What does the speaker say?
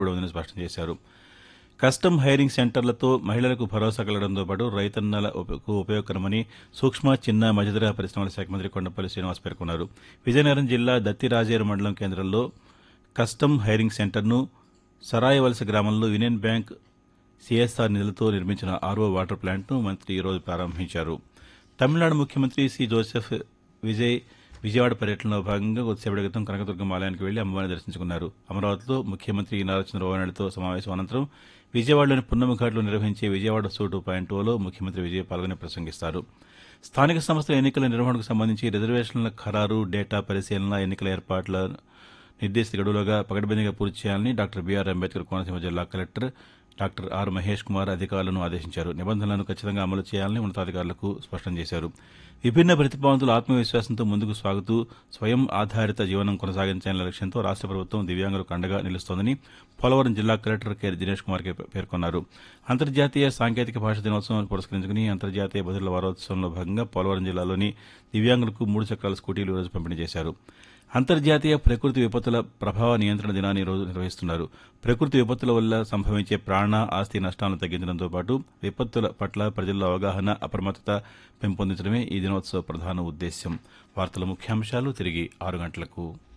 కూడా ఉందని స్పష్టం చేశారు కస్టమ్ హైరింగ్ సెంటర్లతో మహిళలకు భరోసా కలగడంతో పాటు రైతన్నలకు ఉపయోగకరమని సూక్ష్మ చిన్న మధ్యతరహా పరిశ్రమల శాఖ మంత్రి కొండపల్లి శ్రీనివాస్ పేర్కొన్నారు విజయనగరం జిల్లా దత్తిరాజేరు మండలం కేంద్రంలో కస్టమ్ హైరింగ్ సెంటర్ను సరాయవలస గ్రామంలో యూనియన్ బ్యాంక్ సిఎస్ఆర్ నిధులతో నిర్మించిన ఆర్ఓ వాటర్ ప్లాంట్ను మంత్రి ఈరోజు ప్రారంభించారు తమిళనాడు ముఖ్యమంత్రి సి జోసెఫ్ విజయ్ విజయవాడ పర్యటనలో భాగంగా కొద్దిసేపటి క్రితం కనకదుర్గం ఆలయానికి వెళ్లి అమ్మవారిని దర్శించుకున్నారు అమరావతిలో ముఖ్యమంత్రి నారా చంద్రబాబు నాయుడుతో సమావేశం అనంతరం విజయవాడలోని పున్నమఘాట్లో నిర్వహించే విజయవాడ సూటు పాయింట్ ఓలో ముఖ్యమంత్రి విజయ్ పాల్గొని ప్రసంగిస్తారు స్థానిక సంస్థల ఎన్నికల నిర్వహణకు సంబంధించి రిజర్వేషన్ల ఖరారు డేటా పరిశీలన ఎన్నికల ఏర్పాట్ల నిర్దేశిత గడువులోగా పకడ్బందీగా పూర్తి చేయాలని డాక్టర్ బీఆర్ అంబేద్కర్ కోనసీమ జిల్లా collector doctor R Mahesh Kumar అధికారులను ఆదేశించారు నిబంధనలను ఖచ్చితంగా అమలు చేయాలని ఉన్నతాధికారులకు స్పష్టం చేశారు విభిన్న ప్రతిభావంతులు ఆత్మవిశ్వాసంతో ముందుకు సాగుతూ స్వయం ఆధారిత జీవనం కొనసాగించాలనే లక్ష్యంతో రాష్ట్ర ప్రభుత్వం దివ్యాంగులకు అండగా నిలుస్తోందని పోలవరం జిల్లా కలెక్టర్ కె దినేష్ కుమార్ కే పేర్కొన్నారు అంతర్జాతీయ సాంకేతిక భాష దినోత్సవం పురస్కరించుకుని అంతర్జాతీయ బదుల వారోత్సవంలో భాగంగా పోలవరం జిల్లాలోని దివ్యాంగులకు మూడు చక్రాల స్కూటీలు ఈరోజు పంపిణీ చేశారు అంతర్జాతీయ ప్రకృతి విపత్తుల ప్రభావ నియంత్రణ దినాన్ని ఈ రోజు నిర్వహిస్తున్నారు ప్రకృతి విపత్తుల వల్ల సంభవించే ప్రాణ ఆస్తి నష్టాలను తగ్గించడంతో పాటు విపత్తుల పట్ల ప్రజల్లో అవగాహన అప్రమత్తత పెంపొందించడమే ఈ దినోత్సవ ప్రధాన ఉద్దేశ్యం వార్తల ముఖ్యాంశాలు తిరిగి ఆరు గంటలకు